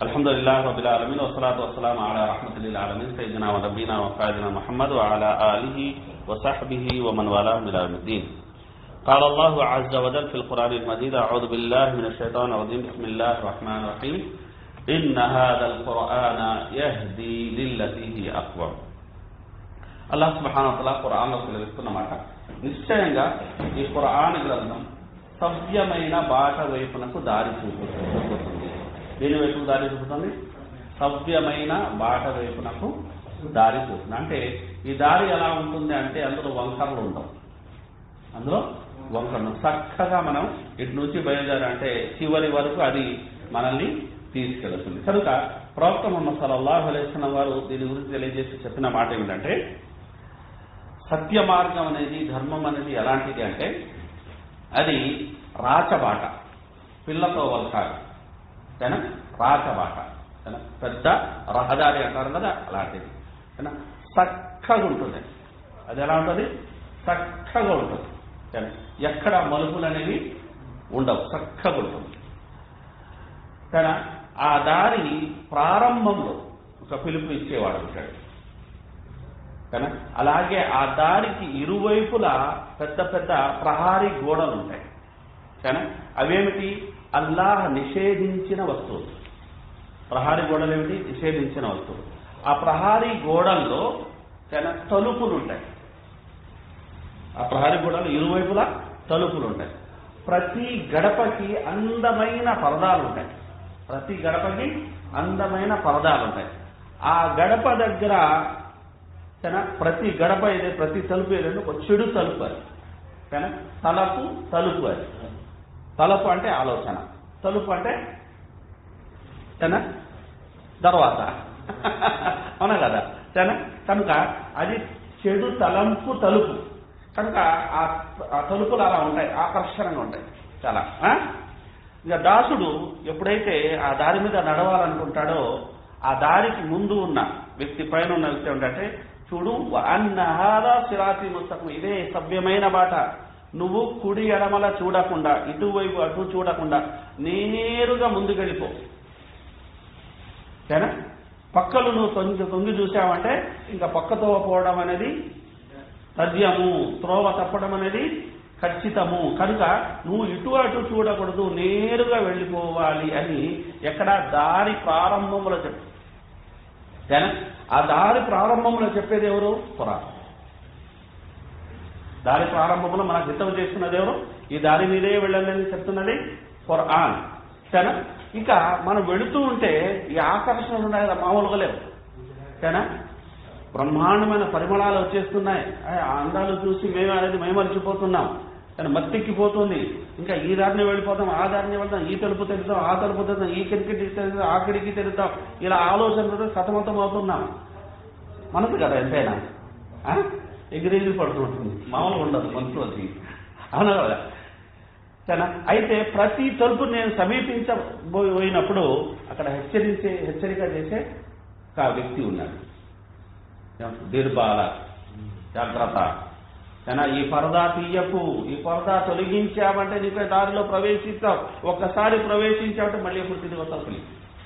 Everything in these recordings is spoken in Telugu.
الحمد لله رب العالمين والصلاة والسلام على رحمة للعالمين سيدنا ونبينا وقائدنا محمد وعلى آله وصحبه ومن والاه إلى يوم الدين قال الله عز وجل في القرآن المجيد أعوذ بالله من الشيطان الرجيم بسم الله الرحمن الرحيم إن هذا القرآن يهدي للتي هي أقوم అల్లాహ్ సుబ్హానహువతఆలా ఖురాన్లో సెలవిస్తున్నమాట నిశ్చయంగా ఈ ఖురాన్ గ్రంథం సవ్యమైన బాట వైపునకు దారి చూపు చూపుతుంది దేని వైపు దారి చూపుతుంది సవ్యమైన బాట వైపునకు దారి చూపుతుంది అంటే ఈ దారి ఎలా ఉంటుంది అంటే అందులో వంకరలు ఉండవు అందులో వంకరలు చక్కగా మనం ఇటు నుంచి బయలుదేరి అంటే చివరి వరకు అది మనల్ని తీసుకెళ్తుంది కనుక ప్రవక్త ముహమ్మద్ సల్లల్లాహు అలైహి వసల్లం వారు దీని గురించి తెలియజేసి చెప్పిన మాట ఏమిటంటే సత్య మార్గం అనేది ధర్మం అనేది ఎలాంటిది అంటే అది రాచబాట పిల్లతో వలకాడు ఏనా రాచబాట ఏనా పెద్ద రహదారి అంటారు కదా అలాంటిది ఏనా చక్కగా ఉంటుంది అది ఎలా ఉంటుంది చక్కగా ఉంటుంది ఏనా ఎక్కడ మలుపులు అనేవి ఉండవు చక్కగా ఉంటుంది కానీ ఆ దారి ప్రారంభంలో ఒక పిలుపు ఇచ్చేవాడు ఉంటాడు కానీ అలాగే ఆ దారికి ఇరువైపులా పెద్ద పెద్ద ప్రహారీ గోడలు ఉంటాయి కానీ అవేమిటి అల్లాహ్ నిషేధించిన వస్తువులు ప్రహారీ గోడలు ఏమిటి నిషేధించిన వస్తువులు ఆ ప్రహారీ గోడల్లో కానీ తలుపులు ఉంటాయి ఆ ప్రహారీ గోడలు ఇరువైపులా తలుపులు ఉంటాయి ప్రతి గడపకి అందమైన పరదాలు ఉంటాయి ప్రతి గడపకి అందమైన పరదాలు ఉంటాయి ఆ గడప దగ్గర కానీ ప్రతి గడప ఏదే ప్రతి తలుపు ఏదంటే ఒక చెడు తలుపు అది కానీ తలపు తలుపు అది తలుపు అంటే ఆలోచన తలుపు అంటే కానీ తర్వాత అవునా కదా కానీ కనుక అది చెడు తలంపు తలుపు కనుక ఆ తలుపులు అలా ఉంటాయి ఆకర్షణగా ఉంటాయి చాలా ఇక దాసుడు ఎప్పుడైతే ఆ దారి మీద నడవాలనుకుంటాడో ఆ దారికి ముందు ఉన్న వ్యక్తి పైన ఉన్న వ్యక్తి ఏంటంటే చూడు అన్నహార సిరాతి ముస్తకం ఇదే సభ్యమైన బాట నువ్వు కుడి ఎడమల చూడకుండా ఇటువైపు అటు చూడకుండా నేరుగా ముందుకెళ్ళిపో సరేనా పక్కలు నువ్వు తొంగి తొంగి చూసావంటే ఇంకా పక్కతో పోవడం అనేది తథ్యము త్రోవ తప్పడం అనేది ఖచ్చితము కనుక నువ్వు ఇటు అటు చూడకూడదు నేరుగా వెళ్ళిపోవాలి అని ఎక్కడ దారి ప్రారంభంలో చెప్పు సరేనా ఆ దారి ప్రారంభంలో చెప్పేది ఎవరు ఖురాన్ దారి ప్రారంభంలో మనకు హితం చేస్తున్నది ఎవరు ఈ దారి మీదే వెళ్ళాలని చెప్తున్నది ఖురాన్ సరేనా ఇక మనం వెళుతూ ఉంటే ఈ ఆకర్షణలు ఉన్నాయి కదా మామూలుగా లేవు సరేనా బ్రహ్మాండమైన పరిమళాలు వచ్చేస్తున్నాయి ఆ అందాలు చూసి మేము అనేది మైమరిచిపోతున్నాం కానీ మత్తెక్కిపోతుంది ఇంకా ఈ దారిని వెళ్ళిపోతాం ఆ దారిని వెళ్తాం ఈ తలుపు తెరుతాం ఆ తలుపు తెరుతాం ఈ కిటికీ తెరుతాం ఆ కిటికీ తెరుతాం ఇలా ఆలోచనలతో సతమతం అవుతున్నాం మనసు కదా ఎంతైనా ఎగిరెగిరి పడుతుంటుంది మామూలుగా ఉండదు మనసులోకి అవునా కదా సరేనా అయితే ప్రతి తలుపు నేను సమీపించబోయినప్పుడు అక్కడ హెచ్చరించే హెచ్చరిక చేసే ఒక వ్యక్తి ఉన్నాడు దీర్బాల జాగ్రత్త కానీ ఈ పరదా తీయకు ఈ పరదా తొలగించావంటే నీపై దారిలో ప్రవేశిస్తావు ఒక్కసారి ప్రవేశించావంటే మళ్ళీ ఎప్పుడు తిరిగి వస్తావు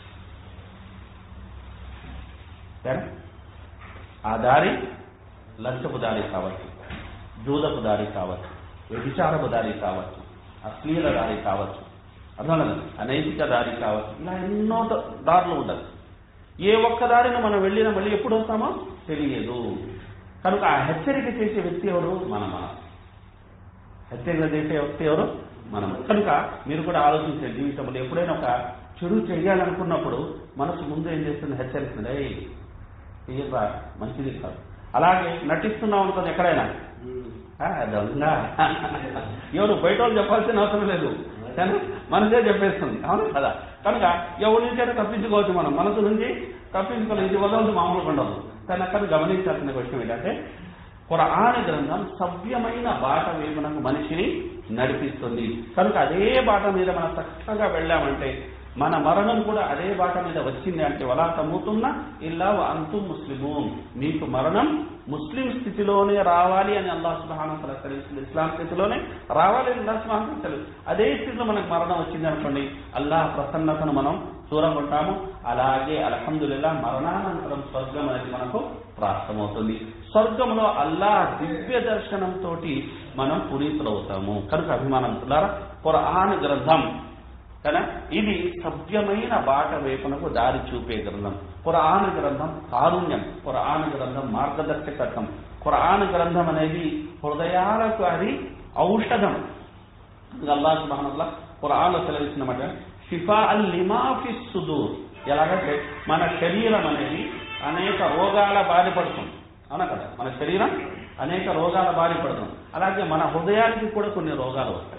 సరే ఆ దారి లంచపు దారి కావచ్చు జూదపు దారి కావచ్చు వ్యభిచారపు దారి కావచ్చు అశ్లీల దారి కావచ్చు అర్థం అనైతిక దారి కావచ్చు ఇలా ఎన్నో దారులు ఉండదు ఏ ఒక్క దారిని మనం వెళ్ళినా మళ్ళీ ఎప్పుడు వస్తామో తెలియదు కనుక ఆ హెచ్చరిక చేసే వ్యక్తి ఎవరు మన మనం హెచ్చరిక చేసే వ్యక్తి ఎవరు మనం కనుక మీరు కూడా ఆలోచించే జీవితంలో ఎప్పుడైనా ఒక చెడు చేయాలనుకున్నప్పుడు మనసు ముందు ఏం చేస్తుంది హెచ్చరిస్తుంది ఏయబ్బా మంచిది కాదు అలాగే నటిస్తున్నాం అనుకోండి ఎక్కడైనా దొంగ ఎవరు బయట వాళ్ళు చెప్పాల్సిన అవసరం లేదు కానీ మనసే చెప్పేస్తుంది అవును కదా కనుక ఎవరి నుంచైనా తప్పించుకోవచ్చు మనం మనసు నుంచి తప్పించుకోలేదు ఇది వదలదు మామూలుగా ఉండదు కానీ అక్కడ గమనించాల్సిన విషయం ఏంటంటే ఖురాన్ గ్రంథం సవ్యమైన బాట వైపునకు మనిషిని నడిపిస్తుంది కనుక అదే బాట మీద మనం చక్కగా వెళ్ళామంటే మన మరణం కూడా అదే బాట మీద వచ్చింది అంటే వలా తమ్ముతున్నా ఇల్లా అంతు ముస్లిము మీకు మరణం ముస్లిం స్థితిలోనే రావాలి అని అల్లాహ్ సుబ్హానహు వతఆలా తెలుస్తుంది ఇస్లాం స్థితిలోనే రావాలి అని అల్లాహ్ సుబ్హానహు వతఆలా తెలుసు అదే స్థితిలో మనకు మరణం వచ్చింది అనుకోండి అల్లాహ్ ప్రసన్నతను మనం దూరంగా ఉంటాము అలాగే అల్హమ్దుల్లా మరణానంతరం స్వర్గం అనేది మనకు ప్రాప్తమవుతుంది స్వర్గంలో అల్లా దివ్య దర్శనంతో మనం పునీతులవుతాము కనుక అభిమానంతులారా పురాణ గ్రంథం కదా ఇది సభ్యమైన బాట వేపునకు దారి చూపే గ్రంథం పురాణ గ్రంథం కారుణ్యం పురాణ గ్రంథం మార్గదర్శకత్వం పురాణ గ్రంథం అనేది హృదయాలకు అది ఔషధం అల్లా సుబ్హానల్లా ఖురాన్లో సెలవిస్తున్నమాట షిఫా అల్ లిమాఫి సుదూర్ ఎలాగంటే మన శరీరం అనేది అనేక రోగాల బారిపడుతుంది అవునా కదా మన శరీరం అనేక రోగాల బారిపడుతుంది అలాగే మన హృదయానికి కూడా కొన్ని రోగాలు వస్తాయి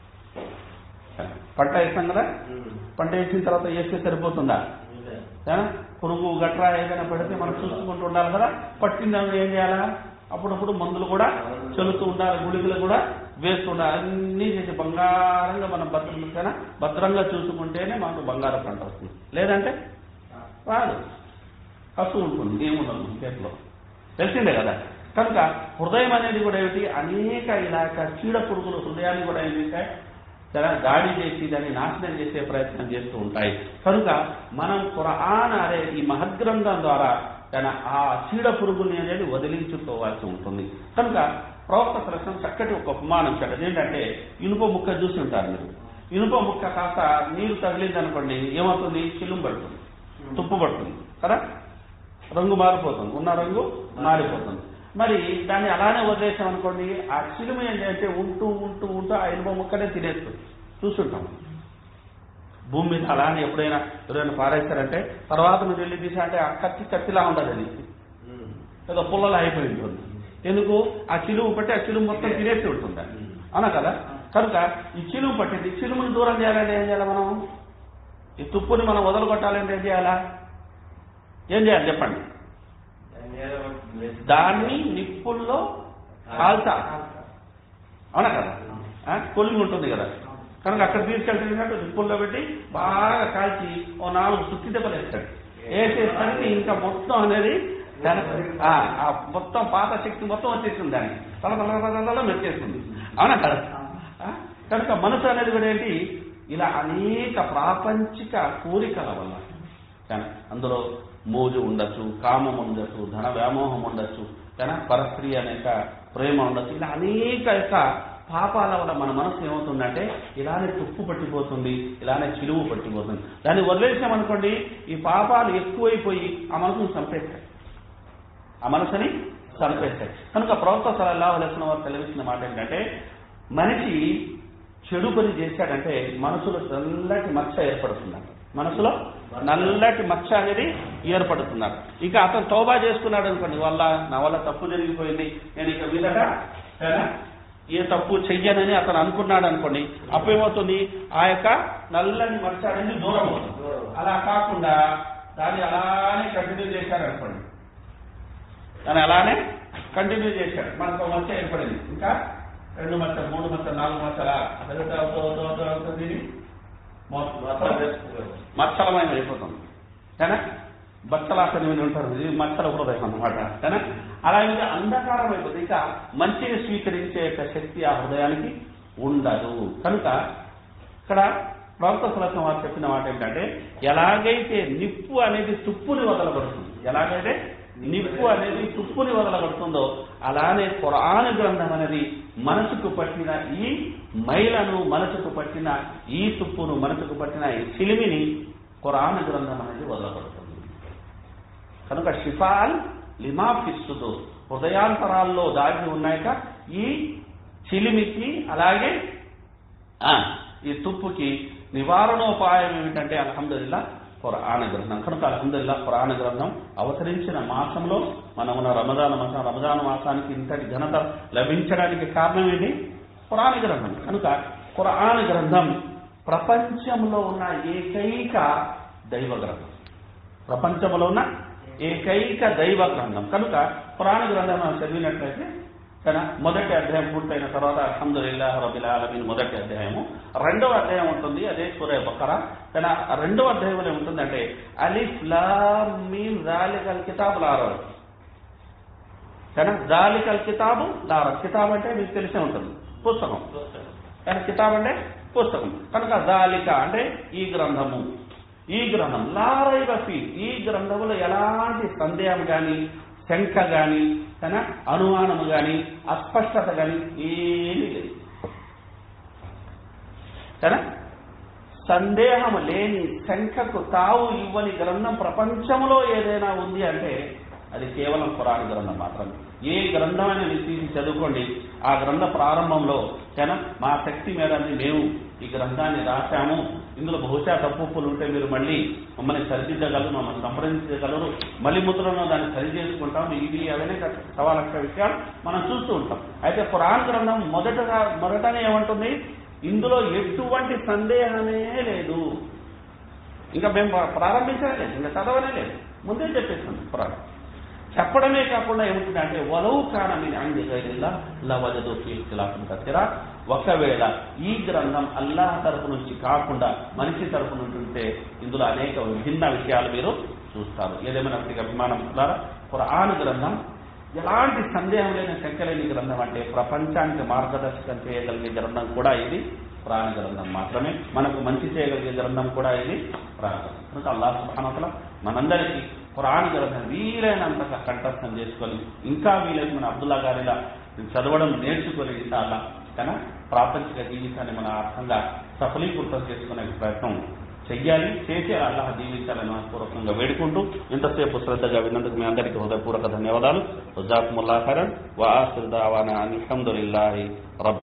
పంట వేస్తాం కదా పంట వేసిన తర్వాత వేస్తే సరిపోతుందా ఏ? పురుగు గట్రా ఏదైనా పడితే మనం చూసుకుంటూ ఉండాలి కదా పట్టిందని ఏం చేయాలా అప్పుడప్పుడు మందులు కూడా చల్లుతూ ఉండాలి గుళికలు కూడా వేస్తూ ఉండాలి అన్నీ చేసి బంగారంగా మనం భద్రంగా భద్రంగా చూసుకుంటేనే మనకు బంగారం పంట వస్తుంది లేదంటే రాదు కసు ఉంటుంది ఏముండదు చేతిలో తెలిసిందే కదా కనుక హృదయం అనేది కూడా ఏమిటి అనేక ఇలాక చీడ పురుగులు హృదయాన్ని కూడా ఏం చేస్తాయి చాలా దాడి చేసి దాన్ని నాశనం చేసే ప్రయత్నం చేస్తూ ఉంటాయి కనుక మనం ఖురాన్ అనే ఈ మహద్గ్రంథం ద్వారా తన ఆ చీడ పురుగుని అనేది వదిలించుకోవాల్సి ఉంటుంది కనుక ప్రవక్త ప్రశ్న చక్కటి ఒక ఉపమానం చెప్పండి ఏంటంటే ఇనుప ముక్క చూసి ఉంటారు మీరు ఇనుప ముక్క కాస్త నీరు తగిలింది అనుకోండి ఏమవుతుంది చిల్లుం పడుతుంది తుప్పు పడుతుంది కదా రంగు మారిపోతుంది ఉన్న రంగు మారిపోతుంది మరి దాన్ని అలానే వదిలేసాం అనుకోండి ఆ చిలుమ ఏంటంటే ఉంటూ ఉంటూ ఉంటూ ఆ ఇనుప ముక్కనే తినేస్తుంది చూస్తుంటాం భూమి మీద అలానే ఎప్పుడైనా ఎవరైనా పారేస్తారంటే తర్వాత మీరు వెళ్ళి తీసా అంటే ఆ కత్తి కత్తిలా ఉండదు అది ఏదో పుల్లలా అయిపోయి ఉంటుంది ఎందుకు ఆ చిలుము పట్టి ఆ చిలుము మొత్తం తినేసి ఉంటుంది అది. అవునా కదా కనుక ఈ చిలుము పట్టింది ఈ చిలుముని దూరం చేయాలంటే ఏం చేయాలి మనం ఈ తుప్పుని మనం వదలగొట్టాలంటే ఏం చేయాలా ఏం చేయాలి చెప్పండి దాన్ని నిప్పుల్లో కాల్చాలి అవునా కదా ఆ? కూలింగ్ ఉంటుంది కదా కనుక అక్కడ తీసుకెళ్తున్నట్టు నిప్పుల్లో పెట్టి బాగా కాల్చి ఓ నాలుగు సుత్తి దెబ్బలు వేస్తాడు వేసేసరికి ఇంకా మొత్తం అనేది దాని ఆ, ఆ మొత్తం పాత శక్తి మొత్తం వచ్చేసింది దాన్ని తల తల తల తల మెచ్చేస్తుంది అవునా కదా ఆ? కనుక మనసు అనేది కూడా ఏంటి ఇలా అనేక ప్రాపంచిక కోరికల వల్ల కానీ అందులో మోజు ఉండొచ్చు కామం ఉండొచ్చు ధన వ్యామోహం ఉండొచ్చు కానీ పరస్త్రీ అనేక ప్రేమ ఉండొచ్చు ఇలా అనేక యొక్క పాపాల వల్ల మన మనసు ఏమవుతుందంటే ఇలానే తుప్పు పట్టిపోతుంది ఇలానే చిలువు పట్టిపోతుంది దాన్ని వదిలేసామనుకోండి ఈ పాపాలు ఎక్కువైపోయి ఆ మనసును చంపేస్తాయి ఆ మనసుని చంపేస్తాయి కనుక ప్రవక్త సలల్లాహు అలైహిన వారు తెలివించిన మాట ఏంటంటే మనిషి చెడు పని చేశాడంటే మనసులో నల్లటి మచ్చ ఏర్పడుతుందంట మనసులో నల్లటి మచ్చ అనేది ఏర్పడుతున్నారు ఇక అతను తోబా చేసుకున్నాడు అనుకోండి వల్ల నా వల్ల తప్పు జరిగిపోయింది నేను ఇక మీదట సరేనా? ఏ తప్పు చెయ్యనని అతను అనుకున్నాడు అనుకోండి అప్పుడు ఏమవుతుంది ఆ యొక్క నల్లని మచ్చ అనేది దూరం అవుతుంది అలా కాకుండా దాన్ని అలానే కంటిన్యూ చేశాడు అనుకోండి దాన్ని అలానే కంటిన్యూ చేశాడు మనకు మచ్చ ఏర్పడింది ఇంకా రెండు మచ్చ మూడు మచ్చ నాలుగు మచ్చల అదొకటి అవుతూ అవుతూ అవుతూ అవుతుంది ఇది మొత్తం మచ్చలమయం అయిపోతుంది కానీ బచ్చలాసని విని ఉంటారు ఇది మచ్చల హృదయం అన్నమాట కానీ అలాగే అంధకారం అయిపోతుంది ఇక మంచిని స్వీకరించే యొక్క శక్తి ఆ హృదయానికి ఉండదు కనుక ఇక్కడ ప్రవక్త సులభం వారు చెప్పిన మాట ఏంటంటే ఎలాగైతే నిప్పు అనేది తుప్పుని వదలబడుతుంది ఎలాగైతే నిప్పు అనేది తుప్పుని వదలబడుతుందో అలానే ఖురాన్ గ్రంథం అనేది మనసుకు పట్టిన ఈ మైలను మనసుకు పట్టిన ఈ తుప్పును మనసుకు పట్టిన ఈ చిలిమిని ఖురాన్ గ్రంథం అనేది వదలబడుతుంది కనుక షిఫాల్ లిమాఫిస్తుదు హృదయాంతరాల్లో దాగి ఉన్నాయక ఈ చిలిమికి అలాగే ఆ, ఈ తుప్పుకి నివారణోపాయం ఏమిటంటే అల్హమ్దుల్లా ఖురాన్ గ్రంథం కనుక అల్హమ్దుల్లా ఖురాన్ గ్రంథం అవతరించిన మాసంలో మనమున్న రమదాన మాసం రమదాన మాసానికి ఇంతటి ఘనత లభించడానికి కారణం ఏంటి ఖురాన్ గ్రంథం కనుక ఖురాన్ గ్రంథం ప్రపంచంలో ఉన్న ఏకైక దైవ గ్రంథం ప్రపంచంలో ఉన్న ఏకైక దైవ గ్రంథం కనుక పురాణ గ్రంథం మనం చదివినట్లయితే కదా మొదటి అధ్యాయం పూర్తయిన తర్వాత అల్హమ్దుల్లాహ్ రబిల్ ఆలమీన్ మొదటి అధ్యాయము రెండవ అధ్యాయం ఉంటుంది అదే సూర్య బకరా కానీ ఆ రెండవ అధ్యాయంలో ఏముంటుందంటే అలిఫ్ లామ్ మీమ్ జాలికల్ కితాబ్ లారవ్ కానీ జాలికల్ కితాబు లారవ్ కితాబ్ అంటే మీకు తెలిసే ఉంటుంది పుస్తకం కానీ కితాబ్ అంటే పుస్తకం కనుక జాలిక అంటే ఈ గ్రంథము ఈ గ్రంథం లారైవ ఫీ ఈ గ్రంథంలో ఎలాంటి సందేహం కానీ శంక కానీ తన అనుమానము కానీ అస్పష్టత కానీ ఏమీ లేదు కదా సందేహం లేని శంకకు తావు ఇవ్వని గ్రంథం ప్రపంచంలో ఏదైనా ఉంది అంటే అది కేవలం పురాణ గ్రంథం మాత్రమే ఏ గ్రంథమైనా మీరు తీసి చదువుకోండి ఆ గ్రంథ ప్రారంభంలో కానీ మా శక్తి మేరని మేము ఈ గ్రంథాన్ని రాశాము ఇందులో బహుశా తప్పులు ఉంటే మీరు మళ్ళీ మమ్మల్ని సరిదిద్దగలరు మమ్మల్ని సంప్రదించగలరు మళ్ళీ ముద్రలో దాన్ని సరి చేసుకుంటాం ఇవి అవన్నీ సవా లక్ష విషయాలు మనం చూస్తూ ఉంటాం అయితే పురాణ గ్రంథం మొదటగా మొదటనే ఏమంటుంది ఇందులో ఎటువంటి సందేహమే లేదు ఇంకా మేము ప్రారంభించనే లేదు ఇంకా చదవనే లేదు ముందే చెప్పేస్తాం పురాణం చెప్పడమే కాకుండా ఏముంటుందంటే వలవు కానని అంగీకరిల్లా లవజదు ఇఖ్తిలాఫం కత్తిరా ఒకవేళ ఈ గ్రంథం అల్లాహ్ తరపు నుంచి కాకుండా మనిషి తరపు నుంచి ఉంటే ఇందులో అనేక విభిన్న విషయాలు మీరు చూస్తారు ఏదేమైనప్పటికీ అభిమానం ద్వారా ఖురాన్ గ్రంథం ఎలాంటి సందేహం లేని శంకలేని గ్రంథం అంటే ప్రపంచానికి మార్గదర్శకం చేయగలిగే గ్రంథం కూడా ఇది ప్రాణ గ్రంథం మాత్రమే మనకు మంచి చేయగలిగే గ్రంథం కూడా ఇది ప్రాణ గ్రంథం కనుక అల్లాహ్ సుబ్హానహు మనందరికీ ఖురాన్ గ్రంథం వీలైనంతగా కంఠస్థం చేసుకొని ఇంకా వీలైతే మన అబ్దుల్లా గారిలా చదవడం నేర్చుకొని ఇన్షాల్లా కానీ ప్రాపంచిక జీవితాన్ని మన అర్థంగా సఫలీకృతం చేసుకునే ప్రయత్నం చెయ్యాలి చేసి అల్లాహ్ జీవించాలని మనపూర్వకంగా వేడుకుంటూ ఇంతసేపు శ్రద్ధగా విన్నందుకు మీ అందరికీ హృదయపూర్వక ధన్యవాదాలు జజాకుముల్లా ఖైరన్ వా ఆఖిర్ దావానా అల్హమ్దులిల్లాహి రబ్